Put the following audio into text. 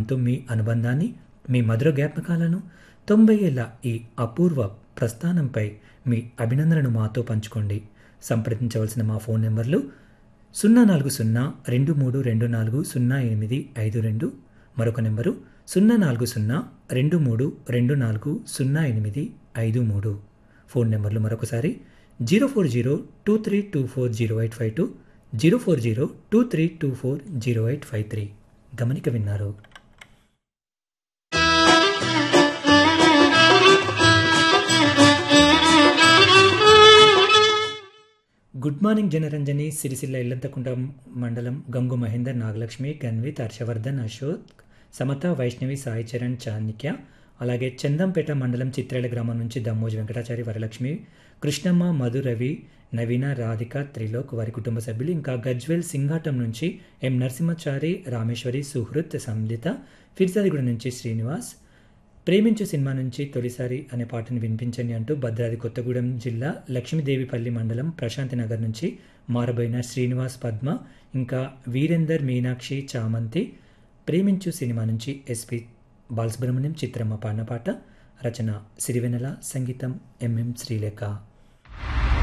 సినిమాతో మీ అనుబంధాన్ని మీ మధుర జ్ఞాపకాలను తొంభై ఏళ్ల ఈ అపూర్వ ప్రస్థానంపై మీ అభినందనను మాతో పంచుకోండి సంప్రదించవలసిన మా ఫోన్ నెంబర్లు సున్నా నాలుగు సున్నా రెండు మూడు రెండు నాలుగు సున్నా ఎనిమిది ఐదు రెండు మరొక నెంబరు సున్నా నాలుగు సున్నా రెండు మూడు రెండు నాలుగు సున్నా ఎనిమిది ఐదు మూడు ఫోన్ నెంబర్లు మరొకసారి zero four zero two three two four zero eight five two zero four zero two three two four zero eight five three గమనిక విన్నారు గుడ్ మార్నింగ్ జనరంజని సిరిసిల్ల ఇల్లంతకుంట మండలం గంగు మహేందర్ నాగలక్ష్మి గన్విత్ హర్షవర్ధన్ అశోక్ సమత వైష్ణవి సాయి చరణ్ చాణిక్య అలాగే చందంపేట మండలం చిత్రేల గ్రామం నుంచి దమ్మోజి వెంకటాచారి వరలక్ష్మి కృష్ణమ్మ మధు రవి నవీన రాధిక త్రిలోక్ వారి కుటుంబ సభ్యులు ఇంకా గజ్వెల్ సింగాటం నుంచి ఎం నరసింహచారి రామేశ్వరి సుహృత్ సంలిత ఫిర్జాదిగూడ నుంచి శ్రీనివాస్ ప్రేమించు సినిమా నుంచి తొలిసారి అనే పాటను వినిపించండి అంటూ భద్రాద్రి కొత్తగూడెం జిల్లా లక్ష్మీదేవిపల్లి మండలం ప్రశాంతి నగర్ నుంచి మారబోయిన శ్రీనివాస్ పద్మ ఇంకా వీరేందర్ మీనాక్షి చామంతి ప్రేమించు సినిమా నుంచి ఎస్పి బాలసుబ్రహ్మణ్యం చిత్రమ్మ పాడిన పాట రచన సిరివెనెల సంగీతం ఎంఎం శ్రీలేఖ